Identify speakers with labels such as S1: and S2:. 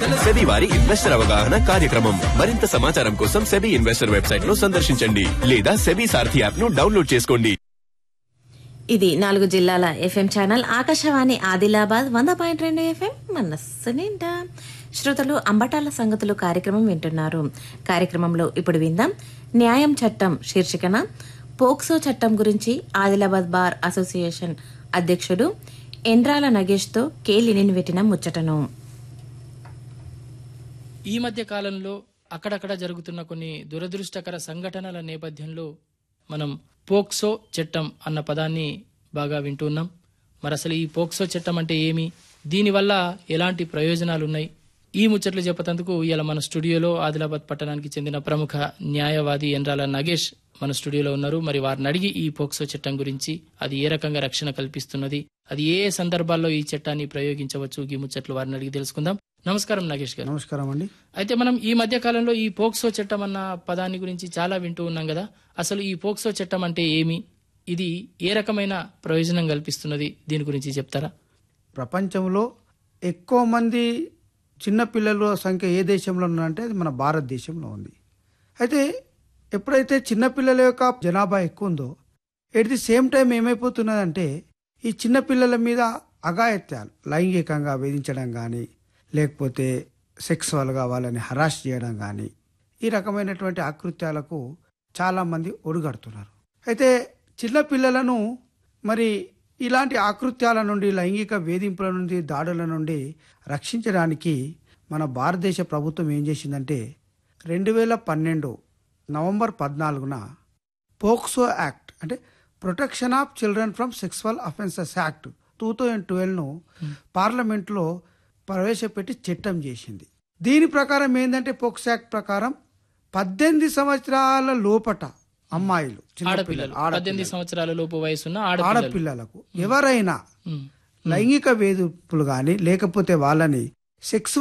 S1: SEBI వారి investor అవగాహన కార్యక్రమం మరింత సమాచారం కోసం సెబీ ఇన్వెస్టర్ వెబ్సైట్ ను సందర్శించండి లేదా సెబీ సారథి యాప్ ను డౌన్లోడ్ చేసుకోండి
S2: ఇది నాలుగు జిల్లాల ఎఫ్ఎం ఛానల్ ఆకాశవాణి ఆదిలాబాద్ వంద పాయింట్ రెండు ఎఫ్ఎం మనస్సు నిండా శ్రోతలు అంబటాల సంగతులు కార్యక్రమం వింటున్నారు కార్యక్రమంలో ఇప్పుడు విందాం న్యాయం చట్టం శీర్షికన పోక్సో చట్టం గురించి ఆదిలాబాద్ బార్ అసోసియేషన్ అధ్యక్షుడు ఎండ్రాల నగేష్తో కేలినిని పెట్టిన ముచ్చటను
S3: ఈ మధ్య కాలంలో అక్కడక్కడ జరుగుతున్న కొన్ని దురదృష్టకర సంఘటనల నేపథ్యంలో మనం పోక్సో చట్టం అన్న పదాన్ని బాగా వింటున్నాం మరి అసలు ఈ పోక్సో చట్టం అంటే ఏమి దీనివల్ల ఎలాంటి ప్రయోజనాలు ఉన్నాయి ఈ ముచ్చట్లు చెప్పేందుకు ఇలా మన స్టూడియోలో ఆదిలాబాద్ పట్టణానికి చెందిన ప్రముఖ న్యాయవాది ఎండ్రాల నగేష్ మన స్టూడియోలో ఉన్నారు మరి వారిని అడిగి ఈ పోక్సో చట్టం గురించి అది ఏ రకంగా రక్షణ కల్పిస్తున్నది అది ఏ ఏ సందర్భాల్లో ఈ చట్టాన్ని ప్రయోగించవచ్చు ఈ ముచ్చట్లు వారిని అడిగి తెలుసుకుందాం నమస్కారం నాగేష్ గారు
S4: నమస్కారం అండి
S3: అయితే మనం ఈ మధ్య కాలంలో ఈ పోక్సో చట్టం అన్న పదాన్ని గురించి చాలా వింటూ ఉన్నాం కదా అసలు ఈ పోక్సో చట్టం అంటే ఏమి ఇది ఏ రకమైన ప్రయోజనం కల్పిస్తున్నది దీని గురించి చెప్తారా
S4: ప్రపంచంలో ఎక్కువ మంది చిన్నపిల్లల సంఖ్య ఏ దేశంలో ఉందంటే అది మన భారతదేశంలో ఉంది అయితే ఎప్పుడైతే చిన్నపిల్లల యొక్క జనాభా ఎక్కువ ఉందో ఎట్ ది సేమ్ టైం ఏమైపోతున్నదంటే ఈ చిన్నపిల్లల మీద అఘాయత్యాలు లైంగికంగా వేధించడం కానీ లేకపోతే సెక్సువల్గా వాళ్ళని హరాస్ చేయడం కానీ ఈ రకమైనటువంటి ఆకృత్యాలకు చాలామంది ఒడిగడుతున్నారు అయితే చిన్నపిల్లలను మరి ఇలాంటి ఆకృత్యాల నుండి లైంగిక వేధింపుల నుండి దాడుల నుండి రక్షించడానికి మన భారతదేశ ప్రభుత్వం ఏం చేసిందంటే రెండు వేల పన్నెండు నవంబర్ పద్నాలుగున పోక్సో యాక్ట్ అంటే protection of children from sexual offences act two thousand ట్వెల్వ్ను పార్లమెంట్లో ప్రవేశపెట్టి చట్టం చేసింది దీని ప్రకారం ఏంటంటే పోక్సో యాక్ట్ ప్రకారం పద్దెనిమిది సంవత్సరాల లోపట అమ్మాయిలు చిన్న
S3: ఆడపిల్లలు
S4: పిల్లలు,
S3: పద్దెనిమిది సంవత్సరాల లోపు వయసున్న ఆడపిల్లలు
S4: ఆడపిల్లలకు ఎవరైనా
S3: ఉమ్.
S4: లైంగిక వేధింపులు కానీ లేకపోతే వాళ్ళని సెక్స్